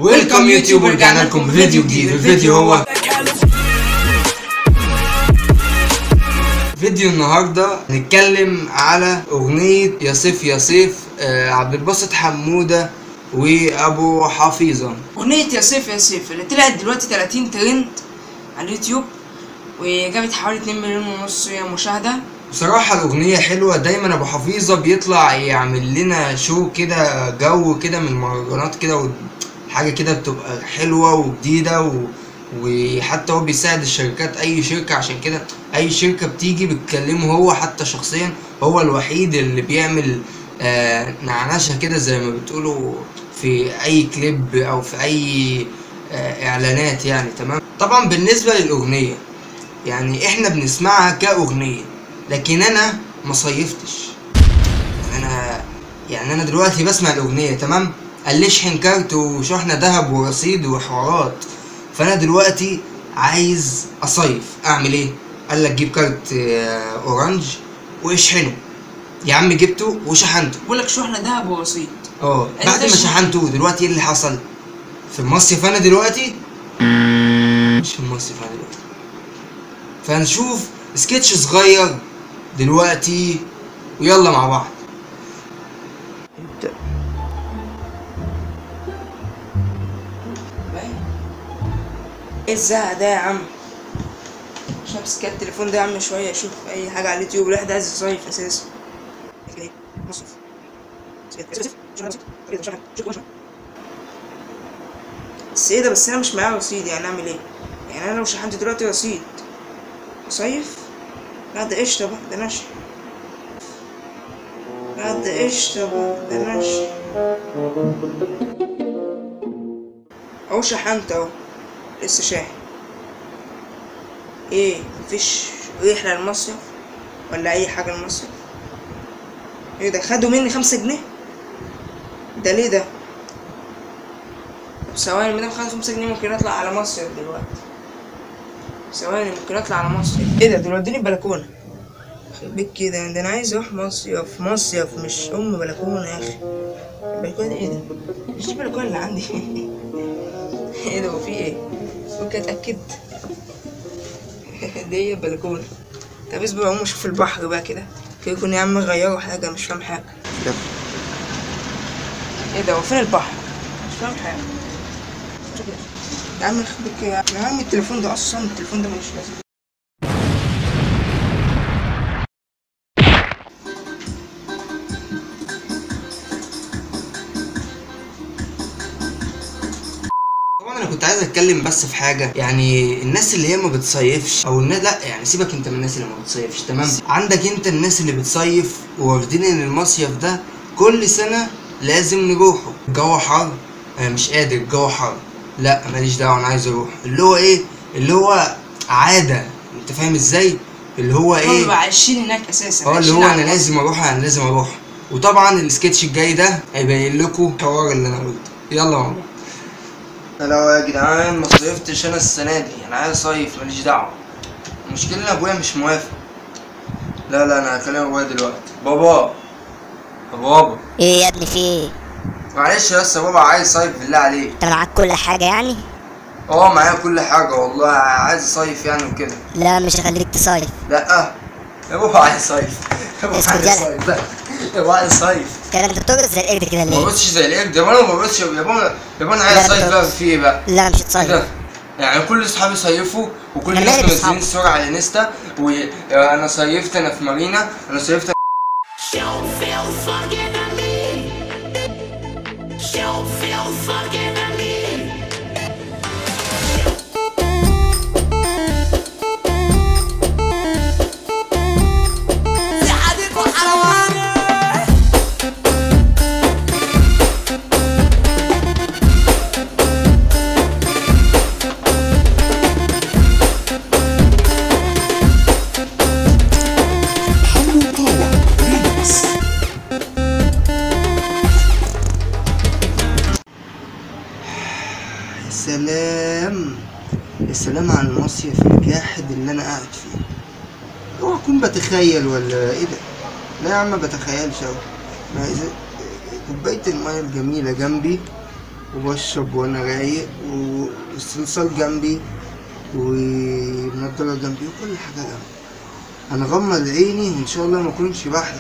ويلكم يوتيوب ورجعنا لكم بفيديو جديد الفيديو هو فيديو النهارده نتكلم على اغنية يا صيف يا صيف آه، عبد الباسط حمودة وابو حفيظة أغنية يا سيف يا سيف اللي طلعت دلوقتي 30 ترند على اليوتيوب وجابت حوالي 2 مليون ونص مشاهدة بصراحة الأغنية حلوة دايما أبو حفيظة بيطلع يعمل لنا شو كده جو كده من المهرجانات كده و- حاجة كده بتبقى حلوة وجديدة و... وحتى هو بيساعد الشركات أي شركة عشان كده أي شركة بتيجي بتكلمه هو حتى شخصيا هو الوحيد اللي بيعمل آه نعنشة كده زي ما بتقولوا في أي كليب أو في أي آه إعلانات يعني تمام طبعا بالنسبة للأغنية يعني احنا بنسمعها كأغنية لكن انا ما صيفتش انا يعني انا دلوقتي بسمع الاغنية تمام قال لي اشحن كارت وشحنة ذهب ورصيد وحوارات فانا دلوقتي عايز اصيف اعمل ايه قال لك جيب كارت آه، اورنج واشحنه يا عم جبته وشحنته بقول لك شحنة دهب ورصيد اه أنت بعد ما شحن- شحنته دلوقتي ايه اللي حصل في المصيف انا دلوقتي مش في المصيف انا دلوقتي فهنشوف سكتش صغير دلوقتي ويلا مع بعض ايه الزهق ده يا عم عشان امسك كده التليفون ده يا عم شوية اشوف اي حاجة على اليوتيوب الواحد عايز يصيف اساسا بس ايه ده بس انا مش معايا رصيد يعني اعمل ايه يعني انا لو شحنت دلوقتي رصيد اصيف لا ده قشطة بقى ده نشي لا ده قشطة بقى ده نشي اهو شحنت اهو لسه شاحن ايه مفيش رحلة للمصيف ولا اي حاجة للمصيف ايه ده خدوا مني خمسة جنيه ده ليه ده طب ثواني مادام خدوا خمسة جنيه ممكن اطلع على مصيف دلوقتي ثواني ممكن اطلع على مصيف ايه ده دول ودوني البلكونة يخرب بيك كده ده انا عايز اروح مصيف مصيف مش ام بلكونة يا اخي البلكونة ايه ده مش دي البلكونة اللي عندي ايه ده هو في ايه ممكن اتاكد دي هي البلكونه طب اصبر اقوم اشوف البحر بقى كده كده يكون يا عم غيروا حاجه مش فاهم حاجه ايه ده هو فين البحر مش فاهم حاجه شوف ده. يا عم يخربك يا يا عم التليفون ده اصلا التليفون ده ملوش لازمه طبعا انا كنت عايز اتكلم بس في حاجه يعني الناس اللي هي ما بتصيفش او الناس لا يعني سيبك انت من الناس اللي ما بتصيفش تمام عندك انت الناس اللي بتصيف واخدين ان المصيف ده كل سنه لازم نروحه الجو حر انا مش قادر الجو حر لا ماليش دعوه انا عايز اروح اللي هو ايه اللي هو عاده انت فاهم ازاي اللي هو هم ايه بيبقوا عايشين هناك اساسا اه اللي عايشين هو على انا المصيف. لازم اروح انا لازم اروح وطبعا السكتش الجاي ده هيبين لكم الحوار اللي انا قلته يلا ماما لو يا جدعان ما صيفتش انا السنه دي انا عايز اصيف ماليش دعوه المشكله ان ابويا مش موافق لا لا انا هكلم ابويا دلوقتي بابا يا بابا ايه يا ابني في ايه؟ معلش يا اسطى بابا عايز صيف بالله عليك انت معاك كل حاجة يعني؟ اه معايا كل حاجه والله عايز اصيف يعني وكده لا مش هخليك تصيف لا يا بابا عايز صيف يا بابا اسكت عايز يلا. صيف لا يا بابا عايز صيف كده انت بترقص زي القرد كده ما ليه؟ بصش زي القرد يا بابا ما بصش يا بابا يا بابا انا عايز لا، صيف لا، بقى في ايه بقى لا مش ايه هتصيف ده؟ يعني كل اصحابي صيفوا وكل أنا الناس مالي منزلين بأصحابي؟ الصور على انستا وانا صيفت انا في مارينا انا صيفت She'll feel fucking at me. She'll feel fucking at me. سلام السلام على المصيف الجاحد اللي انا قاعد فيه اوعى اكون بتخيل ولا ايه ده لا يا عم ما بتخيلش اوي ما إذا كوباية المية الجميلة جنبي وبشرب وانا رايق والصلصال جنبي والنضارة جنبي وكل حاجة جنبي انا غمض عيني وان شاء الله ما اكونش بحلم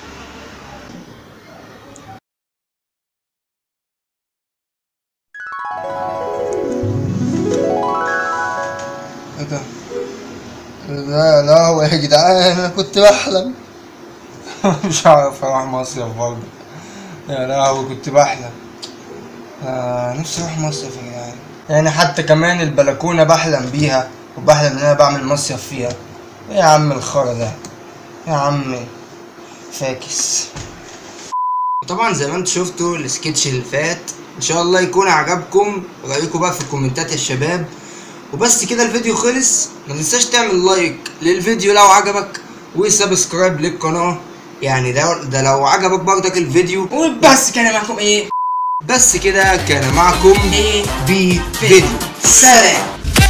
ايه ده لا لا هو يا جدعان انا كنت بحلم مش هعرف اروح مصيف برضه يا لهوي كنت بحلم آه نفسي اروح مصيف يا جدعان يعني حتى كمان البلكونه بحلم بيها وبحلم ان انا بعمل مصيف فيها ايه يا عم الخرا ده يا عم فاكس طبعا زي ما انتم شفتوا السكتش اللي فات ان شاء الله يكون عجبكم رايكم بقى في الكومنتات يا شباب وبس كده الفيديو خلص ما تنساش تعمل لايك للفيديو لو عجبك وسبسكرايب للقناه يعني ده ده لو عجبك برضك الفيديو وبس كان معاكم ايه بس كده كان معكم ايه بي فيديو سلام